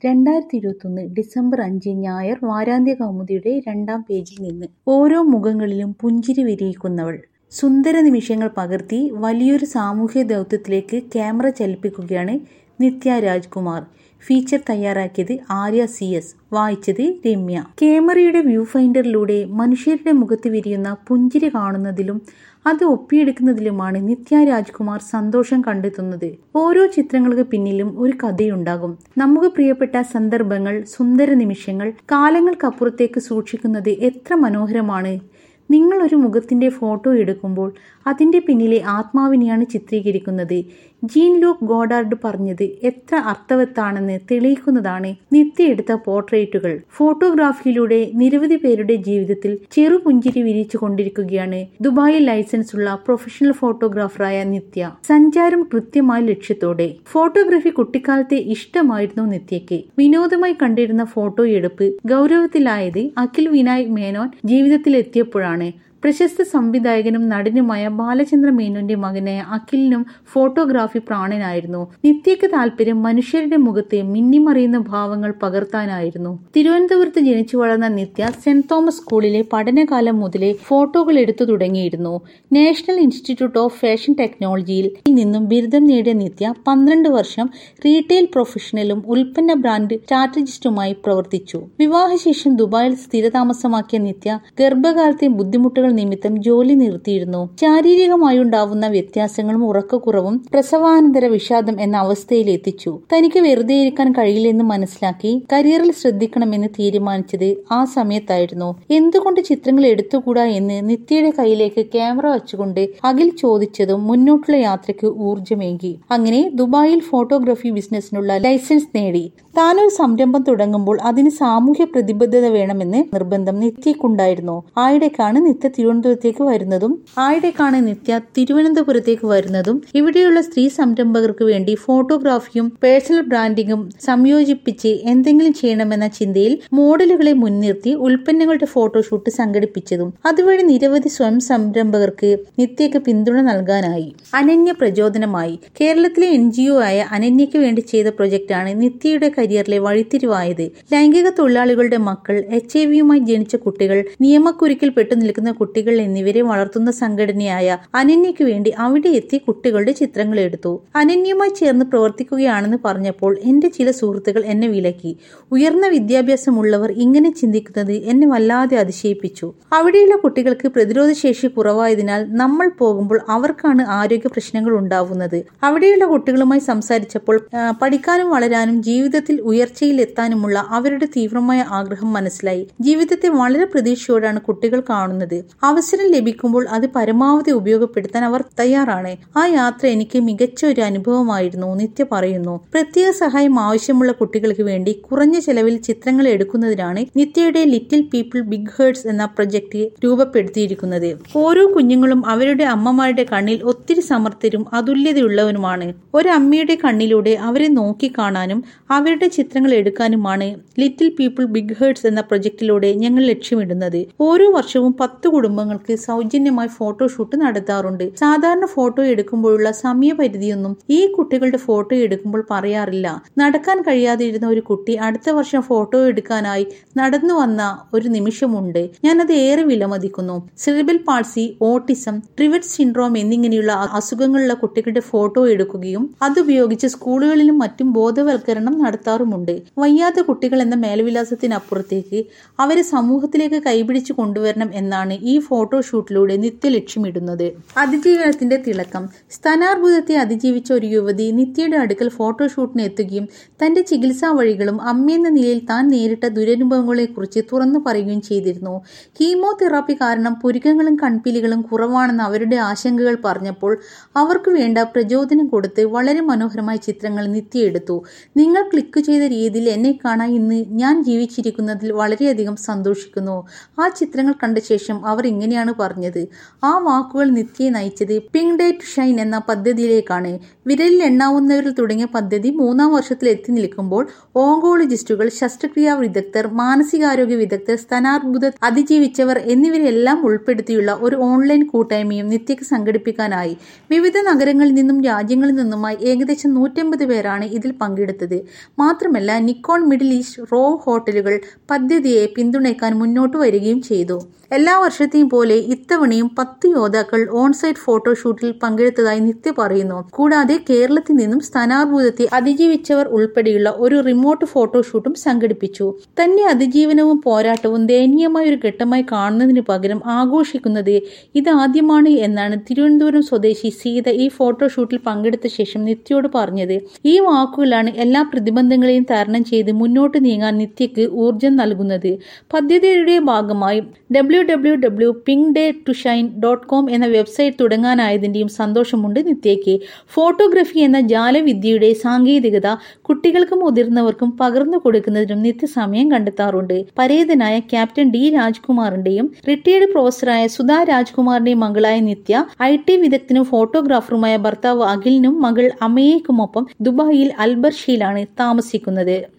രണ്ടായിരത്തി ഇരുപത്തൊന്ന് ഡിസംബർ അഞ്ച് ഞായർ വാരാന്ത്യ കൗമുദിയുടെ രണ്ടാം പേജിൽ നിന്ന് ഓരോ മുഖങ്ങളിലും പുഞ്ചിരി വിരിയിക്കുന്നവൾ സുന്ദര നിമിഷങ്ങൾ പകർത്തി വലിയൊരു സാമൂഹ്യ ദൗത്യത്തിലേക്ക് ക്യാമറ ചലിപ്പിക്കുകയാണ് നിത്യ രാജ്കുമാർ ഫീച്ചർ തയ്യാറാക്കിയത് ആര്യ സി എസ് വായിച്ചത് രമ്യ ക്യാമറയുടെ വ്യൂ ഫൈൻഡറിലൂടെ മനുഷ്യരുടെ മുഖത്ത് വിരിയുന്ന പുഞ്ചിരി കാണുന്നതിലും അത് ഒപ്പിയെടുക്കുന്നതിലുമാണ് നിത്യ രാജ്കുമാർ സന്തോഷം കണ്ടെത്തുന്നത് ഓരോ ചിത്രങ്ങൾക്ക് പിന്നിലും ഒരു കഥയുണ്ടാകും നമുക്ക് പ്രിയപ്പെട്ട സന്ദർഭങ്ങൾ സുന്ദര നിമിഷങ്ങൾ കാലങ്ങൾക്കപ്പുറത്തേക്ക് സൂക്ഷിക്കുന്നത് എത്ര മനോഹരമാണ് നിങ്ങൾ ഒരു മുഖത്തിന്റെ ഫോട്ടോ എടുക്കുമ്പോൾ അതിന്റെ പിന്നിലെ ആത്മാവിനെയാണ് ചിത്രീകരിക്കുന്നത് ജീൻ ലൂക്ക് ഗോഡാർഡ് പറഞ്ഞത് എത്ര അർത്ഥവത്താണെന്ന് തെളിയിക്കുന്നതാണ് നിത്യ എടുത്ത പോർട്രേറ്റുകൾ ഫോട്ടോഗ്രാഫിയിലൂടെ നിരവധി പേരുടെ ജീവിതത്തിൽ ചെറുപുഞ്ചിരി വിരിച്ചു കൊണ്ടിരിക്കുകയാണ് ദുബായിൽ ലൈസൻസ് ഉള്ള പ്രൊഫഷണൽ ഫോട്ടോഗ്രാഫറായ നിത്യ സഞ്ചാരം കൃത്യമായ ലക്ഷ്യത്തോടെ ഫോട്ടോഗ്രാഫി കുട്ടിക്കാലത്തെ ഇഷ്ടമായിരുന്നു നിത്യയ്ക്ക് വിനോദമായി കണ്ടിരുന്ന ഫോട്ടോ എടുപ്പ് ഗൗരവത്തിലായത് അഖിൽ വിനായക് മേനോൻ ജീവിതത്തിലെത്തിയപ്പോഴാണ് പ്രശസ്ത സംവിധായകനും നടനുമായ ബാലചന്ദ്ര മേനോന്റെ മകനായ അഖിലിനും ഫോട്ടോഗ്രാഫി പ്രാണനായിരുന്നു നിത്യയ്ക്ക് താല്പര്യം മനുഷ്യരുടെ മുഖത്തെ മിന്നിമറിയുന്ന ഭാവങ്ങൾ പകർത്താനായിരുന്നു തിരുവനന്തപുരത്ത് ജനിച്ചു വളർന്ന നിത്യ സെന്റ് തോമസ് സ്കൂളിലെ പഠനകാലം മുതലേ ഫോട്ടോകൾ എടുത്തു തുടങ്ങിയിരുന്നു നാഷണൽ ഇൻസ്റ്റിറ്റ്യൂട്ട് ഓഫ് ഫാഷൻ ടെക്നോളജിയിൽ നിന്നും ബിരുദം നേടിയ നിത്യ പന്ത്രണ്ട് വർഷം റീറ്റെയിൽ പ്രൊഫഷണലും ഉൽപ്പന്ന ബ്രാൻഡ് സ്ട്രാറ്റജിസ്റ്റുമായി പ്രവർത്തിച്ചു വിവാഹശേഷം ദുബായിൽ സ്ഥിരതാമസമാക്കിയ നിത്യ ഗർഭകാലത്തെ ബുദ്ധിമുട്ടുകൾ നിമിത്തം ജോലി നിർത്തിയിരുന്നു ശാരീരികമായുണ്ടാവുന്ന വ്യത്യാസങ്ങളും ഉറക്കക്കുറവും പ്രസവാനന്തര വിഷാദം എന്ന അവസ്ഥയിൽ എത്തിച്ചു തനിക്ക് വെറുതെ ഇരിക്കാൻ കഴിയില്ലെന്ന് മനസ്സിലാക്കി കരിയറിൽ ശ്രദ്ധിക്കണമെന്ന് തീരുമാനിച്ചത് ആ സമയത്തായിരുന്നു എന്തുകൊണ്ട് ചിത്രങ്ങൾ എടുത്തുകൂടാ എന്ന് നിത്യയുടെ കയ്യിലേക്ക് ക്യാമറ വെച്ചുകൊണ്ട് അഖിൽ ചോദിച്ചതും മുന്നോട്ടുള്ള യാത്രയ്ക്ക് ഊർജമേകി അങ്ങനെ ദുബായിൽ ഫോട്ടോഗ്രാഫി ബിസിനസിനുള്ള ലൈസൻസ് നേടി താനൊരു സംരംഭം തുടങ്ങുമ്പോൾ അതിന് സാമൂഹ്യ പ്രതിബദ്ധത വേണമെന്ന് നിർബന്ധം നിത്യക്കുണ്ടായിരുന്നു ആയിടേക്കാണ് നിത്യ തിരുവനന്തപുരത്തേക്ക് വരുന്നതും ആയിടേക്കാണ് നിത്യ തിരുവനന്തപുരത്തേക്ക് വരുന്നതും ഇവിടെയുള്ള സ്ത്രീ സംരംഭകർക്ക് വേണ്ടി ഫോട്ടോഗ്രാഫിയും പേഴ്സണൽ ബ്രാൻഡിങ്ങും സംയോജിപ്പിച്ച് എന്തെങ്കിലും ചെയ്യണമെന്ന ചിന്തയിൽ മോഡലുകളെ മുൻനിർത്തി ഉൽപ്പന്നങ്ങളുടെ ഫോട്ടോഷൂട്ട് സംഘടിപ്പിച്ചതും അതുവഴി നിരവധി സ്വയം സംരംഭകർക്ക് നിത്യക്ക് പിന്തുണ നൽകാനായി അനന്യ പ്രചോദനമായി കേരളത്തിലെ എൻ ജി ഒ ആയ അനന്യയ്ക്ക് വേണ്ടി ചെയ്ത പ്രൊജക്ടാണ് നിത്യയുടെ കരിയറിലെ വഴിത്തിരിവായത് ലൈംഗിക തൊഴിലാളികളുടെ മക്കൾ എച്ച് ഐ വിയുമായി ജനിച്ച കുട്ടികൾ നിയമക്കുരുക്കിൽ പെട്ടു നിൽക്കുന്ന കുട്ടികൾ എന്നിവരെ വളർത്തുന്ന സംഘടനയായ അനന്യയ്ക്ക് വേണ്ടി അവിടെ എത്തി കുട്ടികളുടെ ചിത്രങ്ങൾ എടുത്തു അനന്യയുമായി ചേർന്ന് പ്രവർത്തിക്കുകയാണെന്ന് പറഞ്ഞപ്പോൾ എന്റെ ചില സുഹൃത്തുക്കൾ എന്നെ വിലക്കി ഉയർന്ന വിദ്യാഭ്യാസമുള്ളവർ ഇങ്ങനെ ചിന്തിക്കുന്നത് എന്നെ വല്ലാതെ അതിശയിപ്പിച്ചു അവിടെയുള്ള കുട്ടികൾക്ക് പ്രതിരോധശേഷി കുറവായതിനാൽ നമ്മൾ പോകുമ്പോൾ അവർക്കാണ് ആരോഗ്യ പ്രശ്നങ്ങൾ ഉണ്ടാവുന്നത് അവിടെയുള്ള കുട്ടികളുമായി സംസാരിച്ചപ്പോൾ പഠിക്കാനും വളരാനും ജീവിതത്തിൽ ഉയർച്ചയിൽ എത്താനുമുള്ള അവരുടെ തീവ്രമായ ആഗ്രഹം മനസ്സിലായി ജീവിതത്തെ വളരെ പ്രതീക്ഷയോടാണ് കുട്ടികൾ കാണുന്നത് അവസരം ലഭിക്കുമ്പോൾ അത് പരമാവധി ഉപയോഗപ്പെടുത്താൻ അവർ തയ്യാറാണ് ആ യാത്ര എനിക്ക് മികച്ച ഒരു അനുഭവമായിരുന്നു നിത്യ പറയുന്നു പ്രത്യേക സഹായം ആവശ്യമുള്ള കുട്ടികൾക്ക് വേണ്ടി കുറഞ്ഞ ചെലവിൽ ചിത്രങ്ങൾ എടുക്കുന്നതിനാണ് നിത്യയുടെ ലിറ്റിൽ പീപ്പിൾ ബിഗ് ഹേർട്സ് എന്ന പ്രൊജക്ട് രൂപപ്പെടുത്തിയിരിക്കുന്നത് ഓരോ കുഞ്ഞുങ്ങളും അവരുടെ അമ്മമാരുടെ കണ്ണിൽ ഒത്തിരി സമർത്ഥരും അതുല്യതയുള്ളവരുമാണ് ഒരമ്മയുടെ കണ്ണിലൂടെ അവരെ നോക്കിക്കാണാനും അവരുടെ ചിത്രങ്ങൾ എടുക്കാനുമാണ് ലിറ്റിൽ പീപ്പിൾ ബിഗ് ഹേർട്സ് എന്ന പ്രൊജക്ടിലൂടെ ഞങ്ങൾ ലക്ഷ്യമിടുന്നത് ഓരോ വർഷവും പത്ത് കുടുംബങ്ങൾക്ക് സൗജന്യമായി ഫോട്ടോഷൂട്ട് നടത്താറുണ്ട് സാധാരണ ഫോട്ടോ എടുക്കുമ്പോഴുള്ള സമയപരിധിയൊന്നും ഈ കുട്ടികളുടെ ഫോട്ടോ എടുക്കുമ്പോൾ പറയാറില്ല നടക്കാൻ കഴിയാതെ ഇരുന്ന ഒരു കുട്ടി അടുത്ത വർഷം ഫോട്ടോ എടുക്കാനായി നടന്നു വന്ന ഒരു നിമിഷമുണ്ട് ഞാനത് ഏറെ വിലമതിക്കുന്നു സെറിബൽ പാൾസി ഓട്ടിസം ട്രിവറ്റ് സിൻഡ്രോം എന്നിങ്ങനെയുള്ള അസുഖങ്ങളുള്ള കുട്ടികളുടെ ഫോട്ടോ എടുക്കുകയും അതുപയോഗിച്ച് സ്കൂളുകളിലും മറ്റും ബോധവൽക്കരണം നടത്താറുമുണ്ട് വയ്യാത്ത കുട്ടികൾ എന്ന മേൽവിലാസത്തിനപ്പുറത്തേക്ക് അവരെ സമൂഹത്തിലേക്ക് കൈപിടിച്ചു കൊണ്ടുവരണം എന്നാണ് ഈ ഫോട്ടോഷൂട്ടിലൂടെ നിത്യ ലക്ഷ്യമിടുന്നത് അതിജീവനത്തിന്റെ തിളക്കം സ്ഥാനാർബുദത്തെ അതിജീവിച്ച ഒരു യുവതി നിത്യയുടെ അടുക്കൽ ഫോട്ടോഷൂട്ടിന് എത്തുകയും തന്റെ ചികിത്സാ വഴികളും അമ്മയെന്ന നിലയിൽ താൻ നേരിട്ട ദുരനുഭവങ്ങളെക്കുറിച്ച് തുറന്നു പറയുകയും ചെയ്തിരുന്നു കീമോതെറാപ്പി കാരണം പുരുക്കങ്ങളും കൺപീലികളും കുറവാണെന്ന് അവരുടെ ആശങ്കകൾ പറഞ്ഞപ്പോൾ അവർക്ക് വേണ്ട പ്രചോദനം കൊടുത്ത് വളരെ മനോഹരമായ ചിത്രങ്ങൾ നിത്യ എടുത്തു നിങ്ങൾ ക്ലിക്ക് ചെയ്ത രീതിയിൽ എന്നെ കാണാൻ ഇന്ന് ഞാൻ ജീവിച്ചിരിക്കുന്നതിൽ വളരെയധികം സന്തോഷിക്കുന്നു ആ ചിത്രങ്ങൾ കണ്ട ശേഷം അവർ അവർ ഇങ്ങനെയാണ് പറഞ്ഞത് ആ വാക്കുകൾ നിത്യയെ നയിച്ചത് പിങ്ക് ഡേ ടു ഷൈൻ എന്ന പദ്ധതിയിലേക്കാണ് വിരലിൽ എണ്ണാവുന്നവരിൽ തുടങ്ങിയ പദ്ധതി മൂന്നാം വർഷത്തിൽ എത്തി നിൽക്കുമ്പോൾ ഓങ്കോളജിസ്റ്റുകൾ ശസ്ത്രക്രിയാ വിദഗ്ധർ മാനസികാരോഗ്യ വിദഗ്ധർ സ്ഥാനാർബുദ അതിജീവിച്ചവർ എന്നിവരെല്ലാം ഉൾപ്പെടുത്തിയുള്ള ഒരു ഓൺലൈൻ കൂട്ടായ്മയും നിത്യക്ക് സംഘടിപ്പിക്കാനായി വിവിധ നഗരങ്ങളിൽ നിന്നും രാജ്യങ്ങളിൽ നിന്നുമായി ഏകദേശം നൂറ്റമ്പത് പേരാണ് ഇതിൽ പങ്കെടുത്തത് മാത്രമല്ല നിക്കോൺ മിഡിൽ ഈസ്റ്റ് റോ ഹോട്ടലുകൾ പദ്ധതിയെ പിന്തുണയ്ക്കാൻ മുന്നോട്ട് വരികയും ചെയ്തു എല്ലാ വർഷത്തെയും പോലെ ഇത്തവണയും പത്ത് യോദ്ധാക്കൾ ഓൺസൈറ്റ് ഫോട്ടോഷൂട്ടിൽ പങ്കെടുത്തതായി നിത്യ പറയുന്നു കൂടാതെ കേരളത്തിൽ നിന്നും സ്ഥാനാർബുദത്തെ അതിജീവിച്ചവർ ഉൾപ്പെടെയുള്ള ഒരു റിമോട്ട് ഫോട്ടോഷൂട്ടും സംഘടിപ്പിച്ചു തന്റെ അതിജീവനവും പോരാട്ടവും ദയനീയമായ ഒരു ഘട്ടമായി കാണുന്നതിന് പകരം ആഘോഷിക്കുന്നത് ഇതാദ്യമാണ് എന്നാണ് തിരുവനന്തപുരം സ്വദേശി സീത ഈ ഫോട്ടോഷൂട്ടിൽ പങ്കെടുത്ത ശേഷം നിത്യയോട് പറഞ്ഞത് ഈ വാക്കുകളാണ് എല്ലാ പ്രതിബന്ധങ്ങളെയും തരണം ചെയ്ത് മുന്നോട്ട് നീങ്ങാൻ നിത്യക്ക് ഊർജം നൽകുന്നത് പദ്ധതിയുടെ ഭാഗമായി W W W pink day to shine dot com എന്ന വെബ്സൈറ്റ് തുടങ്ങാനായതിന്റെയും സന്തോഷമുണ്ട് നിത്യയ്ക്ക് ഫോട്ടോഗ്രഫി എന്ന ജാലവിദ്യയുടെ സാങ്കേതികത കുട്ടികൾക്കും മുതിർന്നവർക്കും പകർന്നു കൊടുക്കുന്നതിനും നിത്യ സമയം കണ്ടെത്താറുണ്ട് പരേതനായ ക്യാപ്റ്റൻ ഡി രാജ്കുമാറിന്റെയും റിട്ടയർഡ് പ്രൊഫസറായ സുധാ രാജ്കുമാറിന്റെയും മകളായ നിത്യ ഐ ടി വിദഗ്ധനും ഫോട്ടോഗ്രാഫറുമായ ഭർത്താവ് അഖിലിനും മകൾ അമയേക്കുമൊപ്പം ദുബായിൽ അൽബർഷിയിലാണ് താമസിക്കുന്നത്